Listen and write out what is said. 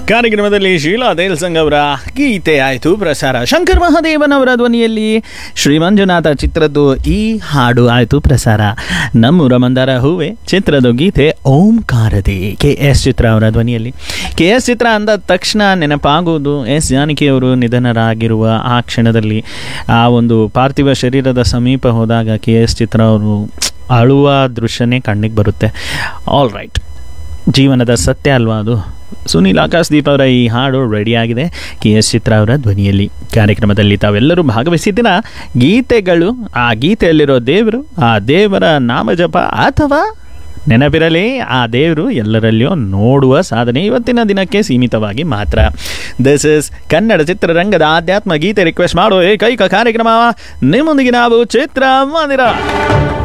ಕಾರ್ಯಕ್ರಮದಲ್ಲಿ ಶೀಲಾ ದೇಲ್ಸಂಗ್ ಅವರ ಗೀತೆ ಆಯಿತು ಪ್ರಸಾರ ಶಂಕರ್ ಮಹಾದೇವನವರ ಧ್ವನಿಯಲ್ಲಿ ಶ್ರೀ ಮಂಜುನಾಥ ಚಿತ್ರದ್ದು ಈ ಹಾಡು ಆಯಿತು ಪ್ರಸಾರ ನಮ್ಮೂರ ಮಂದಾರ ಹೂವೆ ಚಿತ್ರದ ಗೀತೆ ಓಂಕಾರದಿ ಕೆ ಎಸ್ ಚಿತ್ರ ಅವರ ಧ್ವನಿಯಲ್ಲಿ ಕೆ ಎಸ್ ಚಿತ್ರ ಅಂದ ತಕ್ಷಣ ನೆನಪಾಗುವುದು ಎಸ್ ಜಾನಕಿಯವರು ನಿಧನರಾಗಿರುವ ಆ ಕ್ಷಣದಲ್ಲಿ ಆ ಒಂದು ಪಾರ್ಥಿವ ಶರೀರದ ಸಮೀಪ ಹೋದಾಗ ಕೆ ಎಸ್ ಚಿತ್ರ ಅವರು ಅಳುವ ದೃಶ್ಯನೇ ಕಣ್ಣಿಗೆ ಬರುತ್ತೆ ಆಲ್ ರೈಟ್ ಜೀವನದ ಸತ್ಯ ಅಲ್ವಾ ಅದು ಸುನೀಲ್ ಆಕಾಶ್ ದೀಪ್ ಅವರ ಈ ಹಾಡು ರೆಡಿಯಾಗಿದೆ ಕೆ ಎಸ್ ಚಿತ್ರ ಅವರ ಧ್ವನಿಯಲ್ಲಿ ಕಾರ್ಯಕ್ರಮದಲ್ಲಿ ತಾವೆಲ್ಲರೂ ಭಾಗವಹಿಸಿದ್ದೀರಾ ಗೀತೆಗಳು ಆ ಗೀತೆಯಲ್ಲಿರೋ ದೇವರು ಆ ದೇವರ ನಾಮಜಪ ಅಥವಾ ನೆನಪಿರಲಿ ಆ ದೇವರು ಎಲ್ಲರಲ್ಲಿಯೂ ನೋಡುವ ಸಾಧನೆ ಇವತ್ತಿನ ದಿನಕ್ಕೆ ಸೀಮಿತವಾಗಿ ಮಾತ್ರ ದಿಸ್ ಇಸ್ ಕನ್ನಡ ಚಿತ್ರರಂಗದ ಆಧ್ಯಾತ್ಮ ಗೀತೆ ರಿಕ್ವೆಸ್ಟ್ ಮಾಡೋ ಏಕೈಕ ಕಾರ್ಯಕ್ರಮ ನಿಮ್ಮೊಂದಿಗೆ ನಾವು ಚಿತ್ರ ಮಂದಿರ